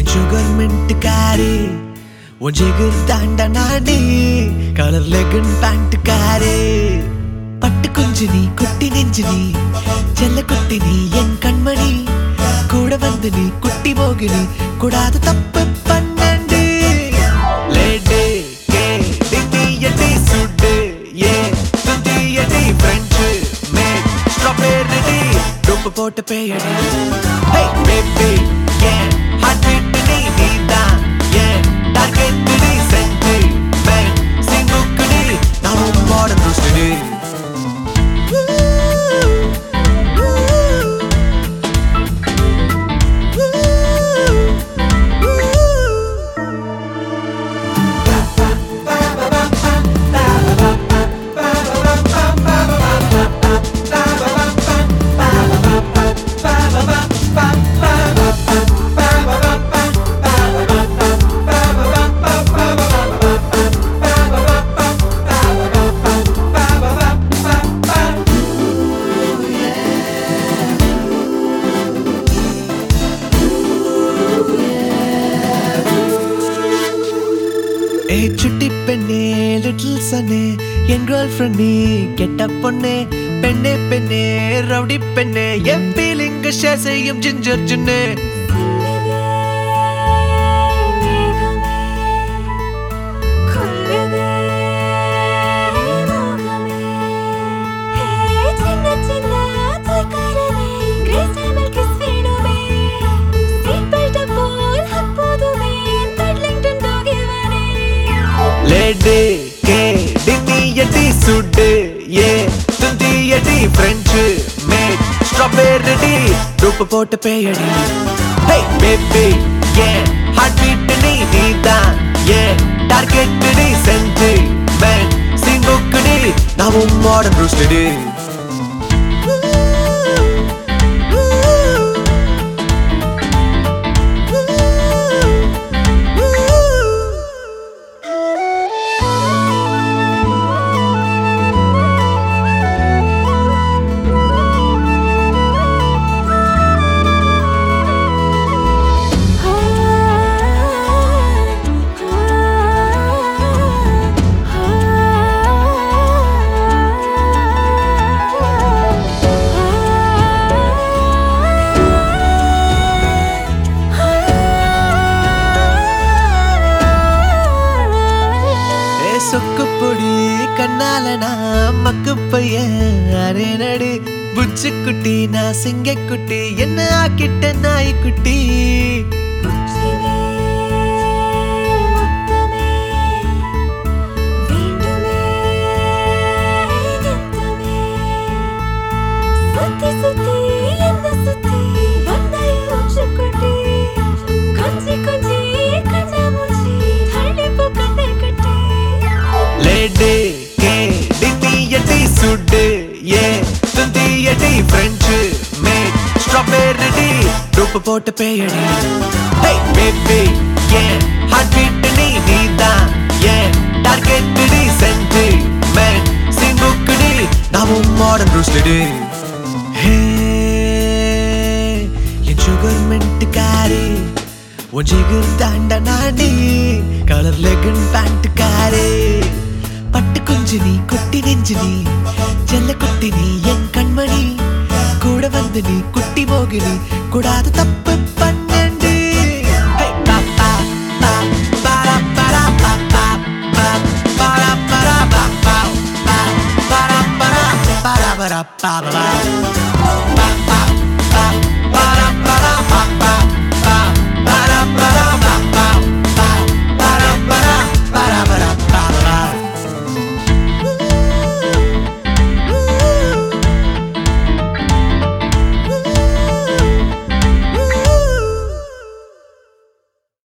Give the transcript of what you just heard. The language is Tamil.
என் சுகர் மின்ட் காரி உன் ஜிகர் தாண்டா நாடி கலர் லெகன் பேண்ட் காரி பட்டு குஞ்சு நீ குட்டி நெஞ்சு நீ செல்ல குட்டி நீ என் கண்மணி கூட வந்து நீ குட்டி மோகினி கூடாத தப்பு பண்ணண்டு லேடி கே டிங்கி எட்டி சுட்டு ஏ துந்தி எட்டி ஃப்ரெஞ்சு மேட் ஸ்ட்ராபெர்ரி டொப்பு போட்டு பேயடி ஹே பேபி ஏ ஹார்ட் பீட் நீ நீதான் ஏ டார்கெட் நீ செஞ்சு மேன் சிங்குக்கு நீ நான் மாடர்ன் ரோஸ்டடி ஏய் சுட்டி பெண்ணே லிட்டில் சனே என் கேர்ள் ஃப்ரெண்ட் நீ கெட்ட பொண்ணே பெண்ணே பெண்ணே ரவுடி பெண்ணே என் ஃபீலிங் ஷேர் செய்யும் ஜிஞ்சர் ஜுன்னே லேடி கே டிங்கி எட்டி சுட்டு ஏ துந்தி எட்டி ஃப்ரெஞ்சு மேட் ஸ்ட்ராபெர்ரி டூப்பு போட்டு பேயடி ஹே பேபி ஏ ஹார்ட் பீட் நீ நீதான் ஏ டார்கெட் நீ செஞ்சு மேன் சிங்குக்கு நீ நாமும் மாடர்ன் ரோஸ்டடி ஏ சொக்கு பொடி கண்ணால நான் மக்கு பையன் அரே நடு புச்சு குட்டி நான் சிங்க குட்டி என்ன ஆக்கிட்ட நாய்க்குட்டி சுத்தி சுத்தி என்ன சுத்தி வந்தாய் உச்சி குட்டி கொஞ்சி கொஞ்சி கண்ணா மூச்சி தள்ளி போ கண்ணை கட்டி லேடி கே டிங்கி எட்டி சுட்டு ஏ துந்தி எட்டி ஃப்ரெஞ்சு மேட் ஸ்ட்ராபெர்ரி டூப்பு போட்டு பேயடி ஹே பேபி ஏ ஹார்ட் பீட் நீ நீதான் ஏ டார்கெட் நீ செஞ்சு மேன் சிங்குக்கு நீ நாமும் மாடர்ன் ரோஸ்டடி ஹே என் சுகர் மின்ட் காரி உன் ஜிகர் தாண்டா நாடி கலர் லெகன் பேண்ட் காரி பட்டு குஞ்சு நீ குட்டி நெஞ்சு நீ செல்ல குட்டி நீ என் கண்மணி கூட வந்து நீ குட்டி மோகினி கூடாத தப்பு பண்ணண்டு ஹே, பா, பா, பா, பாரா, பாரா, பா, பா, பா, பாரா, பாரா, பா, பா, பா, பாரா, பாரா, பாரா, பாரா, பா, பா, பா.